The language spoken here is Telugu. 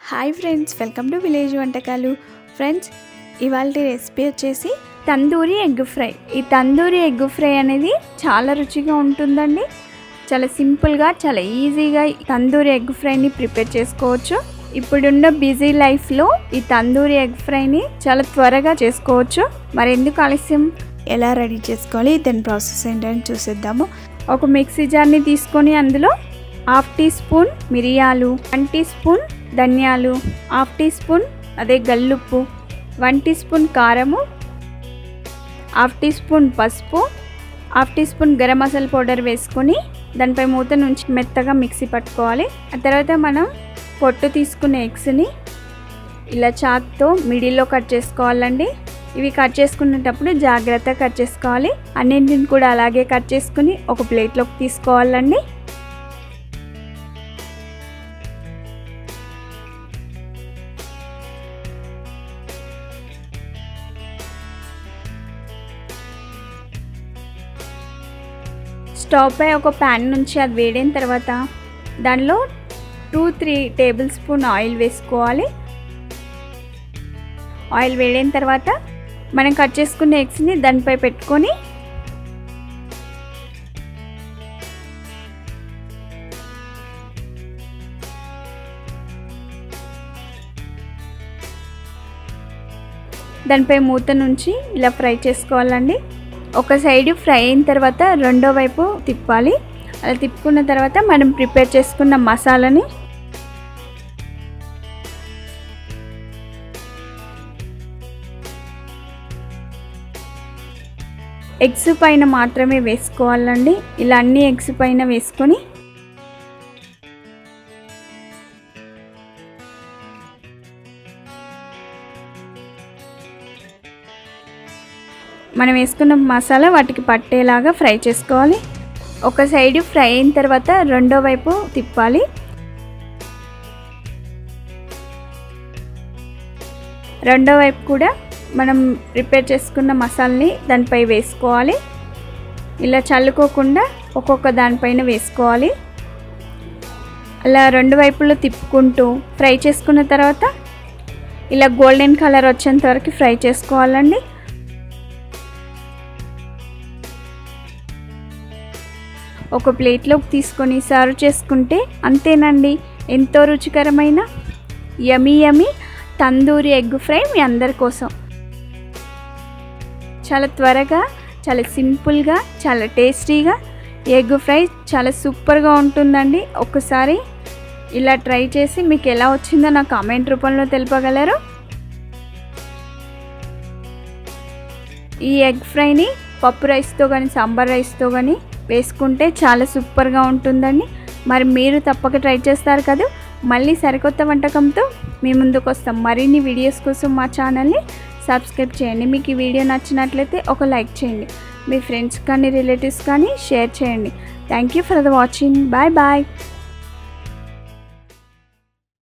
hi friends welcome to village వంటకాలు ఫ్రెండ్స్ ఇవాళ రెసిపీ వచ్చేసి తందూరి ఎగ్ ఫ్రై ఈ తందూరి ఎగ్ ఫ్రై అనేది చాలా రుచిగా ఉంటుందండి చాలా సింపుల్గా చాలా ఈజీగా ఈ తందూరి ఎగ్ ఫ్రైని ప్రిపేర్ చేసుకోవచ్చు ఇప్పుడున్న బిజీ లైఫ్లో ఈ తందూరి ఎగ్ ఫ్రైని చాలా త్వరగా చేసుకోవచ్చు మరి ఎందుకు ఆలస్యం ఎలా రెడీ చేసుకోవాలి దాని ప్రాసెస్ ఏంటని చూసేద్దాము ఒక మిక్సీ జార్ని తీసుకొని అందులో హాఫ్ టీ స్పూన్ మిరియాలు వన్ టీ స్పూన్ ధనియాలు హాఫ్ టీ స్పూన్ అదే గల్లుప్పు వన్ టీ స్పూన్ కారము హాఫ్ టీ స్పూన్ పసుపు half teaspoon garam masala powder వేసుకొని దానిపై మూత నుంచి మెత్తగా మిక్సీ పట్టుకోవాలి ఆ తర్వాత మనం పొట్టు తీసుకునే ఎగ్స్ని ఇలా చాక్తో మిడిల్లో కట్ చేసుకోవాలండి ఇవి కట్ చేసుకునేటప్పుడు జాగ్రత్తగా కట్ చేసుకోవాలి అన్నింటిని కూడా అలాగే కట్ చేసుకుని ఒక ప్లేట్లోకి తీసుకోవాలండి స్టవ్ పై ఒక ప్యాన్ నుంచి అది వేడిన తర్వాత దానిలో two three tablespoon oil వేసుకోవాలి ఆయిల్ వేడిన తర్వాత మనం కట్ చేసుకున్న ఎగ్స్ని దానిపై పెట్టుకొని దానిపై మూత నుంచి ఇలా ఫ్రై చేసుకోవాలండి ఒక సైడ్ ఫ్రై అయిన తర్వాత రెండో వైపు తిప్పాలి అలా తిప్పుకున్న తర్వాత మనం ప్రిపేర్ చేసుకున్న మసాలాని ఎగ్స్ పైన మాత్రమే వేసుకోవాలండి ఇలా అన్ని ఎగ్స్ పైన వేసుకొని మనం వేసుకున్న మసాలా వాటికి పట్టేలాగా ఫ్రై చేసుకోవాలి ఒక సైడ్ ఫ్రై అయిన తర్వాత రెండో వైపు తిప్పాలి రెండో వైపు కూడా మనం ప్రిపేర్ చేసుకున్న మసాలని దానిపై వేసుకోవాలి ఇలా చల్లుకోకుండా ఒక్కొక్క దానిపైన వేసుకోవాలి అలా రెండు వైపులో తిప్పుకుంటూ ఫ్రై చేసుకున్న తర్వాత ఇలా గోల్డెన్ కలర్ వచ్చేంత వరకు ఫ్రై చేసుకోవాలండి ఒక ప్లేట్లోకి తీసుకొని సర్వ్ చేసుకుంటే అంతేనండి ఎంతో రుచికరమైన yummy yummy tandoori egg fry మీ అందరి కోసం చాలా త్వరగా చాలా సింపుల్గా చాలా టేస్టీగా ఎగ్ ఫ్రై చాలా సూపర్గా ఉంటుందండి ఒకసారి ఇలా ట్రై చేసి మీకు ఎలా వచ్చిందో నా కామెంట్ రూపంలో తెలుపగలరు ఈ ఎగ్ ఫ్రైని పప్పు రైస్తో కానీ సాంబార్ రైస్తో కానీ వేసుకుంటే చాలా సూపర్గా ఉంటుందండి మరి మీరు తప్పక ట్రై చేస్తారు కదా మళ్ళీ సరికొత్త వంటకంతో మీ ముందుకు వస్తాం మరిన్ని వీడియోస్ కోసం మా ఛానల్ని సబ్స్క్రైబ్ చేయండి మీకు ఈ వీడియో నచ్చినట్లయితే ఒక లైక్ చేయండి మీ ఫ్రెండ్స్ కానీ రిలేటివ్స్ కానీ షేర్ చేయండి thank you for the watching bye bye